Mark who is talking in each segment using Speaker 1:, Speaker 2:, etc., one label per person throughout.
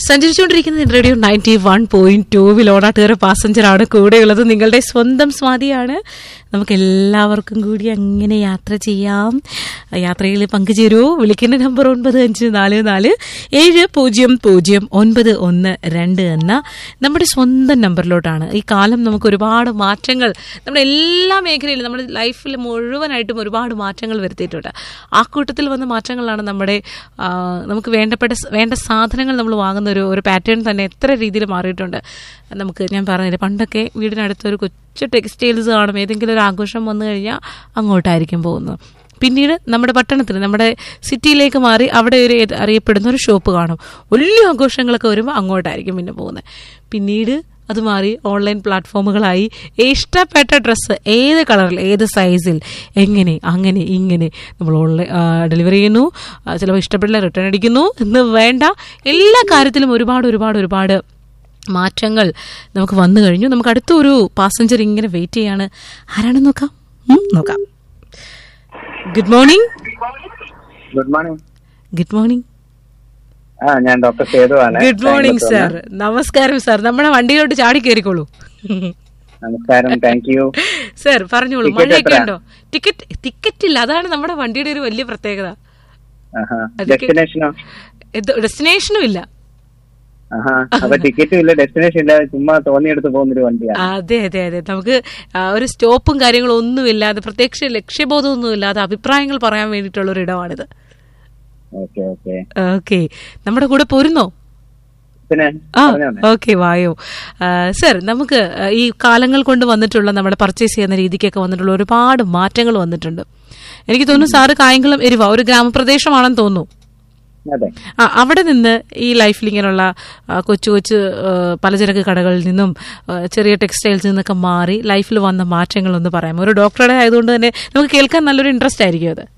Speaker 1: സഞ്ചരിച്ചുകൊണ്ടിരിക്കുന്ന radio ninety one point ടൂവിൽ ഓണാട്ടുകാര പാസഞ്ചറാണ് കൂടെയുള്ളത് നിങ്ങളുടെ സ്വന്തം സ്വാതിയാണ് നമുക്ക് എല്ലാവർക്കും കൂടി അങ്ങനെ യാത്ര ചെയ്യാം യാത്രയിൽ പങ്കുചേരൂ വിളിക്കേണ്ട നമ്പർ ഒൻപത് അഞ്ച് നാല് നാല് ഏഴ് പൂജ്യം പൂജ്യം ഒൻപത് ഒന്ന് രണ്ട് എന്ന നമ്മുടെ സ്വന്തം നമ്പറിലോട്ടാണ് ഈ കാലം നമുക്ക് ഒരുപാട് മാറ്റങ്ങൾ നമ്മുടെ എല്ലാ മേഖലയിലും നമ്മുടെ ലൈഫിൽ മുഴുവനായിട്ടും ഒരുപാട് മാറ്റങ്ങൾ വരുത്തിയിട്ടുണ്ട് ആ കൂട്ടത്തിൽ വന്ന മാറ്റങ്ങളാണ് നമ്മുടെ ആ, നമുക്ക് വേണ്ടപ്പെട്ട സ- വേണ്ട സാധനങ്ങൾ നമ്മൾ വാങ്ങുന്ന ഒരു ഒരു പാറ്റേൺ തന്നെ എത്ര രീതിയിൽ മാറിയിട്ടുണ്ട് നമുക്ക് ഞാൻ പറഞ്ഞില്ല പണ്ടൊക്കെ വീടിനടുത്ത് ഒരു കൊച്ചു ടെക്സ്റ്റൈൽസ് കാണും ഏതെങ്കിലും ഒരു ആഘോഷം വന്നു കഴിഞ്ഞാൽ അങ്ങോട്ടായിരിക്കും പോകുന്നത് പിന്നീട് നമ്മുടെ പട്ടണത്തിൽ നമ്മുടെ സിറ്റിയിലേക്ക് മാറി അവിടെ ഒരു ഏത് അറിയപ്പെടുന്ന ഒരു ഷോപ്പ് കാണും വലിയ ആഘോഷങ്ങളൊക്കെ വരുമ്പോൾ അങ്ങോട്ടായിരിക്കും പിന്നെ പോകുന്നത് പിന്നീട് അത് മാറി ഓൺലൈൻ പ്ലാറ്റ്ഫോമുകളായി ഇഷ്ടപ്പെട്ട ഡ്രസ്സ് ഏത് കളറിൽ ഏത് സൈസിൽ എങ്ങനെ അങ്ങനെ ഇങ്ങനെ നമ്മൾ ഓൺലൈൻ ഡെലിവറി ചെയ്യുന്നു ആ, ചിലപ്പോൾ ഇഷ്ടപ്പെട്ടില്ല റിട്ടേൺ അടിക്കുന്നു എന്ന് വേണ്ട എല്ലാ കാര്യത്തിലും ഒരുപാട് ഒരുപാട് ഒരുപാട് മാറ്റങ്ങൾ നമുക്ക് വന്നു കഴിഞ്ഞു നമുക്ക് അടുത്ത ഒരു പാസഞ്ചർ ഇങ്ങനെ വെയിറ്റ് ചെയ്യാണ് ആരാണെന്ന് നോക്കാം ഉം, നോക്കാം good morning
Speaker 2: good morning
Speaker 1: good morning
Speaker 2: ആ ഞാൻ ഡോക്ടർ സേതു ആണ്
Speaker 1: ഗുഡ് മോർണിംഗ് സാർ നമസ്കാരം സാർ നമ്മുടെ വണ്ടിയിലോട്ട് ചാടി കയറിക്കോളൂ
Speaker 2: നമസ്കാരം താങ്ക് യു
Speaker 1: സാർ പറഞ്ഞോളൂ
Speaker 2: Ticket
Speaker 1: മഴയൊക്കെ
Speaker 2: എത്രയാ?
Speaker 1: ഉണ്ടോ ടിക്കറ്റ് ടിക്കറ്റ് ഇല്ല അതാണ് നമ്മുടെ വണ്ടിയുടെ ഒരു വലിയ പ്രത്യേകത അതൊക്കെ-
Speaker 2: ഡെസ്റ്റിനേഷനോ
Speaker 1: ഡെസ്റ്റിനേഷനും ഇല്ല
Speaker 2: ആഹാ അപ്പൊ ടിക്കറ്റും ഇല്ല ഡെസ്റ്റിനേഷൻ ഇല്ല ചുമ്മാ തോന്നിയെടുത്ത് പോകുന്നൊരു വണ്ടിയാണ്
Speaker 1: അതെ അതെ അതെ നമുക്ക് ആ, ഒരു സ്റ്റോപ്പും കാര്യങ്ങളും ഒന്നുമില്ലാതെ പ്രത്യേകിച്ച് ലക്ഷ്യബോധമൊന്നും ഇല്ലാതെ അഭിപ്രായങ്ങൾ പറയാൻ വേണ്ടിയിട്ടുള്ള ഒരു ഇടമാണിത്
Speaker 2: ഓക്കെ ഓക്കെ
Speaker 1: ഓക്കെ നമ്മുടെ കൂടെ പോരുന്നോ
Speaker 2: പിന്നെ
Speaker 1: ആ
Speaker 2: പറഞ്ഞോന്നെ
Speaker 1: ഓക്കെ വായോ സർ നമുക്ക് ആ, ഈ കാലങ്ങൾ കൊണ്ട് വന്നിട്ടുള്ള നമ്മുടെ പർച്ചേസ് ചെയ്യുന്ന രീതിക്കൊക്കെ വന്നിട്ടുള്ള ഒരുപാട് മാറ്റങ്ങൾ വന്നിട്ടുണ്ട് എനിക്ക് തോന്നുന്നു സാറ് കായംകുളം എരിവ ഒരു ഗ്രാമപ്രദേശമാണെന്ന് തോന്നുന്നു
Speaker 2: അതെ
Speaker 1: ആ അവിടെ നിന്ന് ഈ ലൈഫിൽ ഇങ്ങനെയുള്ള ആ, കൊച്ചു കൊച്ചു ആ, പലചരക്ക് കടകളിൽ നിന്നും ആ, ചെറിയ ടെക്സ്റ്റൈൽസിൽ നിന്നൊക്കെ മാറി ലൈഫിൽ വന്ന മാറ്റങ്ങളൊന്ന് പറയാം ഒരു ഡോക്ടറുടെ ആയതുകൊണ്ട് തന്നെ നമുക്ക് കേൾക്കാൻ നല്ലൊരു ഇൻട്രസ്റ്റ് ആയിരിക്കും അത്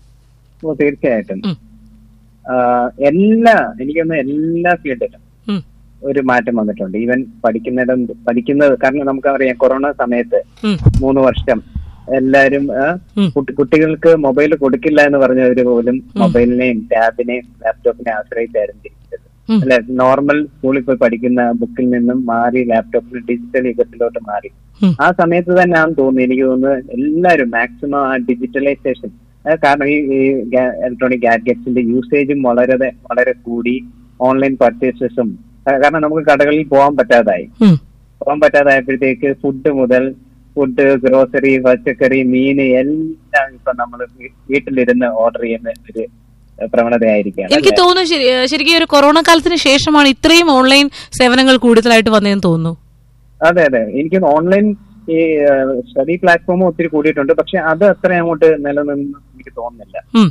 Speaker 2: ഓ തീർച്ചയായിട്ടും
Speaker 1: ഉം.
Speaker 2: ആ, എല്ലാ എനിക്കൊന്ന് എല്ലാ ഫീൽഡിലും
Speaker 1: ഉം,
Speaker 2: ഒരു മാറ്റം വന്നിട്ടുണ്ട് ഈവൻ പഠിക്കുന്നിടം പഠിക്കുന്നത് കാരണം നമുക്കറിയാം കൊറോണ സമയത്ത്
Speaker 1: ഉം,
Speaker 2: മൂന്ന് വർഷം എല്ലാരും ആ,
Speaker 1: ഉം.
Speaker 2: കുട്ടി- കുട്ടികൾക്ക് മൊബൈൽ കൊടുക്കില്ല എന്ന് പറഞ്ഞവര് പോലും മൊബൈലിനെയും ടാബിനെയും ലാപ്ടോപ്പിനെയും ആശ്രയിച്ചായിരുന്നു ജീവിച്ചത്
Speaker 1: ഉം.
Speaker 2: അല്ലെ നോർമൽ സ്കൂളിൽ പോയി പഠിക്കുന്ന ബുക്കിൽ നിന്നും മാറി ലാപ്ടോപ്പിൽ ഡിജിറ്റൽ യുഗത്തിലോട്ട് മാറി
Speaker 1: ഉം.
Speaker 2: ആ സമയത്ത് തന്നെ ആണെന്ന് തോന്നുന്നു എനിക്ക് തോന്നുന്നു എല്ലാവരും മാക്സിമം ആ ഡിജിറ്റലൈസേഷൻ കാരണം ഈ ഇലക്ട്രോണിക് ഗാഡ്ഗറ്റ്സിന്റെ യൂസേജും വളരെ വളരെ കൂടി ഓൺലൈൻ പർച്ചേസസും കാരണം നമുക്ക് കടകളിൽ പോകാൻ പറ്റാതായി
Speaker 1: ഉം.
Speaker 2: പോകാൻ പറ്റാതായപ്പോഴത്തേക്ക് ഫുഡ് മുതൽ ഫുഡ് ഗ്രോസറി പച്ചക്കറി മീന് എല്ലാം ഇപ്പൊ നമ്മൾ വീട്ടിലിരുന്ന് ഓർഡർ ചെയ്യുന്ന ഒരു പ്രവണതയായിരിക്കുകയാണ്
Speaker 1: എനിക്ക് തോന്നുന്നു ശരി ശരിക്കും ഈ ഒരു കൊറോണ കാലത്തിന് ശേഷമാണ് ഇത്രയും ഓൺലൈൻ സേവനങ്ങൾ കൂടുതലായിട്ട് വന്നതെന്ന് തോന്നുന്നു
Speaker 2: അതെ അതെ എനിക്ക് ഓൺലൈൻ ഈ സ്റ്റഡി പ്ലാറ്റ്ഫോമും ഒത്തിരി കൂടിയിട്ടുണ്ട് പക്ഷെ അത് അത്ര അങ്ങോട്ട് നിലനിന്ന് എനിക്ക് തോന്നുന്നില്ല
Speaker 1: ഉം,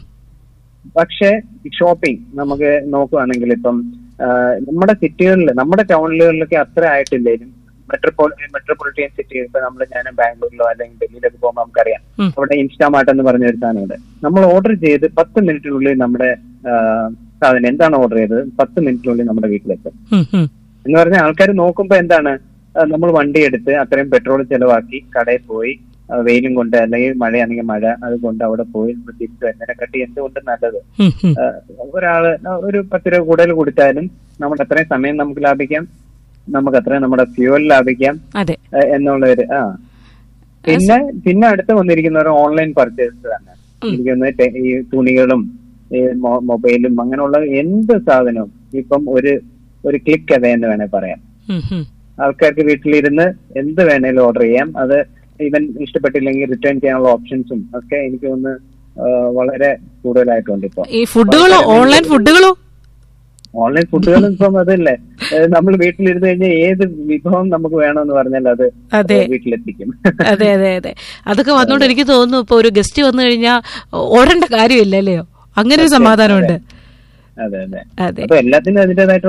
Speaker 2: പക്ഷേ ഷോപ്പിംഗ് നമുക്ക് നോക്കുകയാണെങ്കിൽ ഇപ്പം ആ, നമ്മുടെ സിറ്റികളിൽ നമ്മുടെ ടൗണുകളിലൊക്കെ അത്ര ആയിട്ടില്ലേലും മെട്രോപോ മെട്രോപൊളിറ്റൻ സിറ്റി ഇപ്പൊ നമ്മൾ ഞാൻ ബാംഗ്ലൂരിലോ അല്ലെങ്കിൽ ഡൽഹിയിലൊക്കെ പോകുമ്പോൾ നമുക്കറിയാം
Speaker 1: ഉം.
Speaker 2: അവിടെ ഇൻസ്റ്റാമാർട്ട് എന്ന് പറഞ്ഞ ഒരു സാധനമുണ്ട് നമ്മൾ ഓർഡർ ചെയ്ത് പത്ത് മിനിറ്റിനുള്ളിൽ നമ്മുടെ ആ, സാധനം എന്താണ് ഓർഡർ ചെയ്തത് പത്ത് മിനിറ്റിനുള്ളിൽ നമ്മുടെ വീട്ടിലെത്തും
Speaker 1: ഉം, ഉം.
Speaker 2: എന്ന് പറഞ്ഞാൽ ആൾക്കാർ നോക്കുമ്പോ എന്താണ് ആ, നമ്മൾ വണ്ടി എടുത്ത് അത്രയും പെട്രോൾ ചെലവാക്കി കടയിൽ പോയി ആ, വെയിലും കൊണ്ട് അല്ലെങ്കിൽ മഴയാണെങ്കിൽ മഴ അത് കൊണ്ട് അവിടെ പോയി നമ്മൾ തിരിച്ചു വരുന്നതിനെക്കാട്ടി എന്തുകൊണ്ട് നല്ലത്
Speaker 1: ഉം, ഉം.
Speaker 2: ആ, ഒരാള് ഒരു പത്ത് രൂപ കൂടുതൽ കൊടുത്താലും നമുക്ക് അത്രയും സമയം നമുക്ക് ലാഭിക്കാം നമുക്ക് അത്രയും നമ്മുടെ ഫ്യൂവൽ ലാഭിക്കാം
Speaker 1: അതെ
Speaker 2: ആ, എന്നുള്ള ഒരു ആ പിന്നെ പിന്നെ അടുത്ത് വന്നിരിക്കുന്ന ഒരു ഓൺലൈൻ പർച്ചേസ് തന്നെ എനിക്കൊന്ന് ടെ- ഈ തുണികളും ഈ മൊ- മൊബൈലും അങ്ങനെയുള്ള എന്ത് സാധനവും ഇപ്പം ഒരു ഒരു ക്ലിക്ക് അവേ എന്ന് വേണേൽ പറയാം
Speaker 1: ഉം, ഉം.
Speaker 2: ആൾക്കാർക്ക് വീട്ടിലിരുന്ന് എന്ത് വേണേലും ഓർഡർ ചെയ്യാം അത് ഈവൻ ഇഷ്ടപ്പെട്ടില്ലെങ്കിൽ റിട്ടേൺ ചെയ്യാനുള്ള ഓപ്ഷൻസും ഒക്കെ എനിക്ക് തോന്നുന്നു ആ, വളരെ കൂടുതലായിട്ടുണ്ട് ഇപ്പൊ
Speaker 1: ഈ ഫുഡുകളോ ഓൺലൈൻ ഫുഡുകളോ
Speaker 2: ഓൺലൈൻ ഫുഡുകളും ഇപ്പം അതല്ലേ നമ്മൾ വീട്ടിലിരുന്ന് കഴിഞ്ഞാൽ ഏത് വിഭവം നമുക്ക് വേണമെന്ന് പറഞ്ഞാൽ അത്
Speaker 1: അതെ.
Speaker 2: വീട്ടിലെത്തിക്കും
Speaker 1: അതെ അതെ അതെ അതൊക്കെ വന്നോണ്ട് എനിക്ക് തോന്നുന്നു ഇപ്പൊ ഒരു ഗസ്റ്റ് വന്നു കഴിഞ്ഞാൽ ഓടേണ്ട കാര്യമില്ല അല്ലയോ അങ്ങനെ ഒരു സമാധാനമുണ്ട്
Speaker 2: അതെ അതെ
Speaker 1: അതെ
Speaker 2: അപ്പൊ എല്ലാത്തിനും അതിന്റേതായിട്ടുള്ള